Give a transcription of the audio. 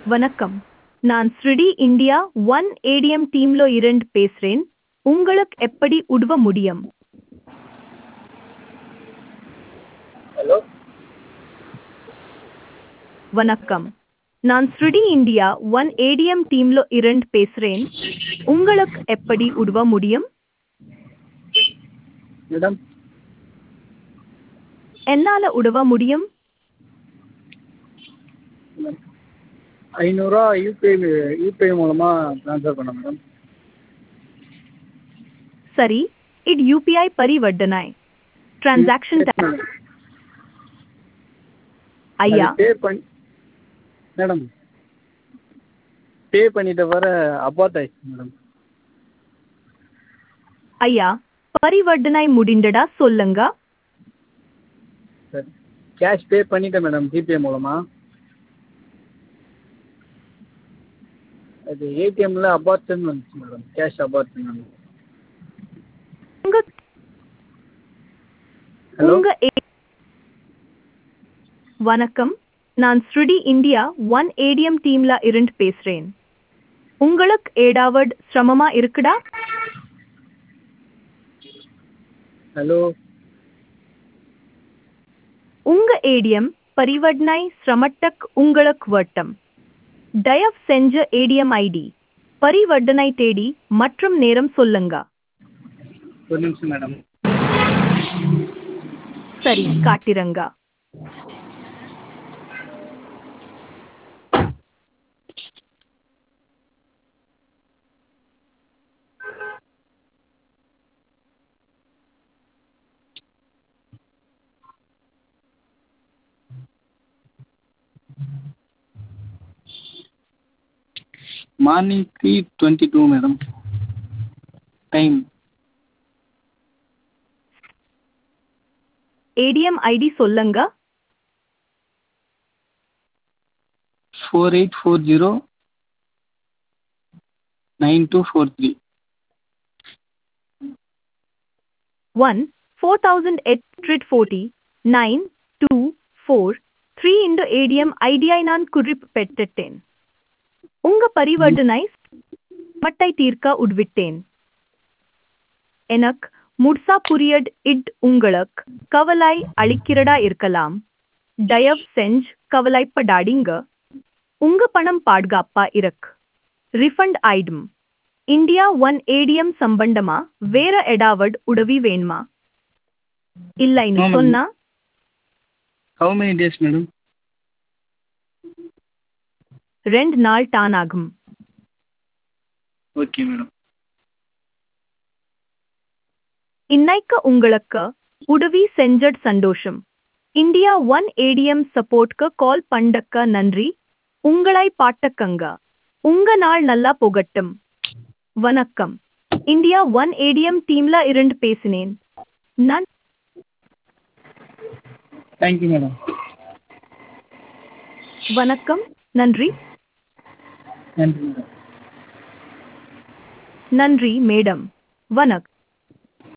வணக்கம் நான் ஸ்ருடி இந்தியா ஒன் ஏடிஎம் டீம்ல இருந்து பேசுறேன் உங்களுக்கு எப்படி உதவ முடியும் ஹலோ வணக்கம் நான் ஸ்ருடி இந்தியா ஒன் ஏடிஎம் டீம்ல இருந்து பேசுறேன் உங்களுக்கு எப்படி உதவ முடியும் மேடம் என்னால உதவ முடியும் ஐநூறுரூவா யூபிஐ யூபிஐ மூலமாக ட்ரான்ஸ்ஃபர் பண்ண மேடம் சரி இது யூபிஐ பரிவர்த்தனை டிரான்சாக்ஷன் மேடம் ஐயா பே பண்ணி மேடம் பே பண்ணிட்ட வர அபார்ட் ஆயிடுச்சு மேடம் ஐயா பரிவர்த்தனை முடிந்தடா சொல்லுங்க சரி கேஷ் பே பண்ணிட்டேன் மேடம் ஜிபே மூலமாக அது ஏடிஎம்மில் அபார்ட்னு வந்துச்சு மேடம் கேஷ் அபார்ட்னு வந்து உங்க ஹலோ உங்க ஏ- வணக்கம் நான் ஸ்ருடி இந்தியா ஒன் ஏடிஎம் டீம்ல இருந்து பேசுறேன் உங்களுக்கு ஏடாவது சிரமமா இருக்குடா ஹலோ உங்க ஏடிஎம் பரிவர்த்தனை சிரமட்டக் உங்களுக்கு வட்டம் தயவு செஞ்ச ஏடிஎம் ஐடி பரிவர்த்தனை தேடி மற்றும் நேரம் சொல்லுங்க ஒரு நிமிஷம் மேடம் சரி காட்டிரங்க morning three twenty two madam time ATM ID சொல்லுங்க four eight four zero nine two four three one four thousand eight hundred forty nine two four three into ATM ஐடியை நான் குறிப்பிட்டேன் உங்க பரிவர்த்தனை மட்டை தீர்க்க உட்விட்டேன் எனக்கு முட்சா புரியட் இட் உங்களுக்கு கவலை அளிக்கிறதா இருக்கலாம் தயவு செஞ்சு கவலைப்படாதீங்க உங்க பணம் பாதுகாப்பா இருக்கு ரிஃபண்ட் ஆயிடும் இந்தியா ஒன் ஏடிஎம் சம்பந்தமா வேற எடாவட் உதவி வேணுமா இல்லைன்னு ஆமாம். சொன்னா ஹவு மெனி டேஸ் மேடம் ரெண்டு நாள் டான் ஆகும் ஓகே மேடம் இன்னைக்கு உங்களுக்கு உதவி செஞ்சட் சந்தோஷம் இந்தியா ஒன் ஏடிஎம் சப்போர்ட்க்கு கால் பண்ணக்க நன்றி உங்களை பாட்டக்கங்க உங்க நாள் நல்லா போகட்டும் வணக்கம் இந்தியா ஒன் ஏடிஎம் டீம்ல இருந்து பேசினேன் நான் தேங்க்யூ மேடம் வணக்கம் நன்றி நன்றி மேடம் நன்றி மேடம் வணக்